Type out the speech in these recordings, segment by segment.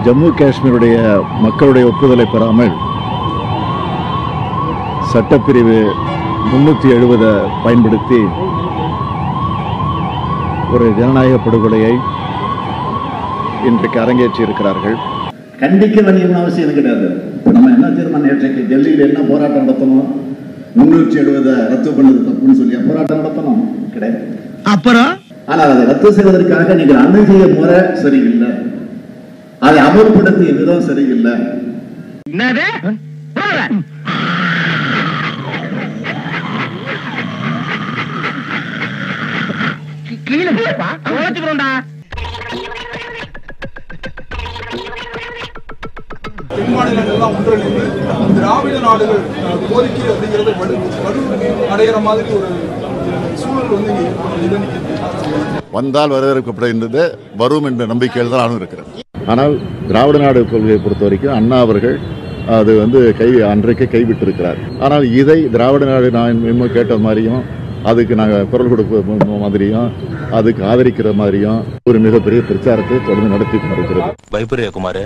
ஜம்மு காஷ்மீருடைய மக்களுடைய ஒப்புதலை பெறாமல் சட்டப்பிரிவு முன்னூற்றி எழுபதை பயன்படுத்தி ஒரு ஜனநாயக படுகொலையை இன்றைக்கு அரங்கேற்றி இருக்கிறார்கள் கண்டிக்க வேண்டிய அவசியம் கிடையாது இப்போ நம்ம என்ன தீர்மானம் நேற்றைக்கு டெல்லியில் என்ன போராட்டம் நடத்தணும் முன்னூற்றி எழுபதை ரத்து பண்ணது தப்புன்னு சொல்லி போராட்டம் நடத்தணும் கிடையாது அப்புறம் ஆனால் அதை ரத்து செய்வதற்காக நீங்கள் அணுகிய முறை சரியில்லை அதை அமல்படுத்திய விதம் சரியில்லை என்னது கீழே போப்பா உழைச்சுக்கிறோம்டா தென் மாநிலங்கள்லாம் ஒன்றிணைந்து திராவிட நாடுகள் அஹ், கோரிக்கை அப்படிங்கிறது வலு வலு அடைகிற மாதிரி ஒரு சூழல் வந்து இங்கே ஏற்படும். இதை நீங்க வந்தால் வரவேற்கப்படுகின்றது வரும் என்ற நம்பிக்கையில் தான் நானும் இருக்கிறேன் ஆனால் திராவிட நாடு கொள்கையை பொறுத்த வரைக்கும் அண்ணா அவர்கள் அது வந்து கை அன்றைக்கே கைவிட்டிருக்கிறார் ஆனால் இதை திராவிட நாடு நான் இன்னும் கேட்ட மாதிரியும் அதுக்கு நாங்கள் குரல் கொடுக்க மாதிரியும் அதுக்கு ஆதரிக்கிற மாதிரியும் ஒரு மிகப்பெரிய பிரச்சாரத்தை தொடர்ந்து நடத்தி கொண்டிருக்கிறது பயப்படுறியா குமார்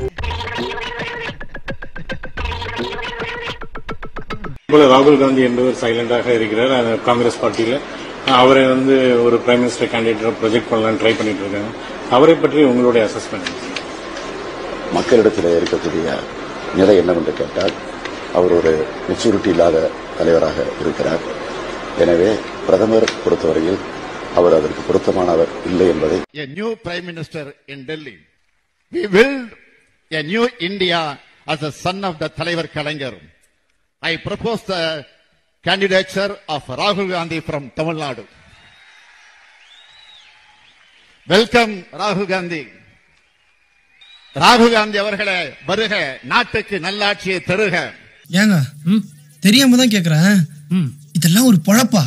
போல ராகுல் காந்தி என்பவர் சைலண்டாக இருக்கிறார் அந்த காங்கிரஸ் பார்ட்டியில அவரை வந்து ஒரு பிரைம் மினிஸ்டர் கேண்டிடேட் ப்ரொஜெக்ட் பண்ணலாம்னு ட்ரை பண்ணிட்டு இருக்காங்க அவரை பற்றி உங்களுடைய அசஸ்மெண்ட் மக்களிடத்தில் இருக்கக்கூடிய நிலை என்னவென்று கேட்டால் அவர் ஒரு மெச்சூரிட்டி இல்லாத தலைவராக இருக்கிறார் எனவே பிரதமர் பொறுத்தவரையில் அவர் அதற்கு பொருத்தமானவர் இல்லை என்பதை A new Prime Minister in Delhi. We build a new India as a son of the தலைவர் Kalaignar. I propose the candidature of Rahul Gandhi from Tamil Nadu. Welcome, Rahul Gandhi. ராகுல் காந்தி அவர்களே வருக நாட்டுக்கு நல்லாட்சியை தருக ஏங்க தெரியாம தான் கேக்குறேன் இதெல்லாம் ஒரு பொழப்பா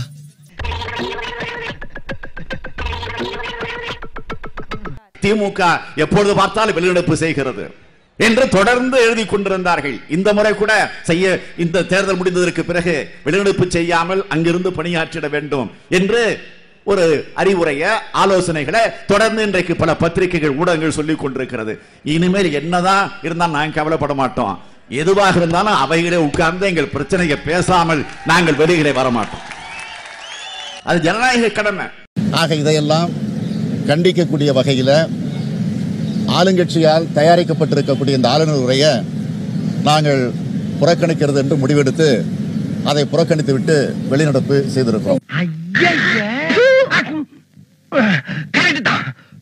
திமுக எப்பொழுது பார்த்தாலும் வெளிநடப்பு செய்கிறது என்று தொடர்ந்து எழுதி கொண்டிருந்தார்கள் இந்த முறை கூட செய்ய இந்த தேர்தல் முடிந்ததற்கு பிறகு வெளிநடப்பு செய்யாமல் அங்கிருந்து பணியாற்றிட வேண்டும் என்று ஒரு அறிவுரைய ஆலோசனைகளை தொடர்ந்து இன்றைக்கு பல பத்திரிகைகள் ஊடகங்கள் சொல்லிக் கொண்டிருக்கிறது இனிமேல் என்னதான் இருந்தால் நாங்கள் கவலைப்பட மாட்டோம் எதுவாக இருந்தாலும் அவைகளே உட்கார்ந்து எங்கள் பிரச்சனையை பேசாமல் நாங்கள் வெளியிலே வரமாட்டோம் அது ஜனநாயக கடமை ஆக இதையெல்லாம் கண்டிக்கக்கூடிய வகையில் ஆளுங்கட்சியால் தயாரிக்கப்பட்டிருக்கக்கூடிய இந்த ஆளுநர் உரையை நாங்கள் புறக்கணிக்கிறது என்று முடிவெடுத்து அதை புறக்கணித்து விட்டு வெளிநடப்பு செய்திருக்கிறோம் கரெக்ட் தான்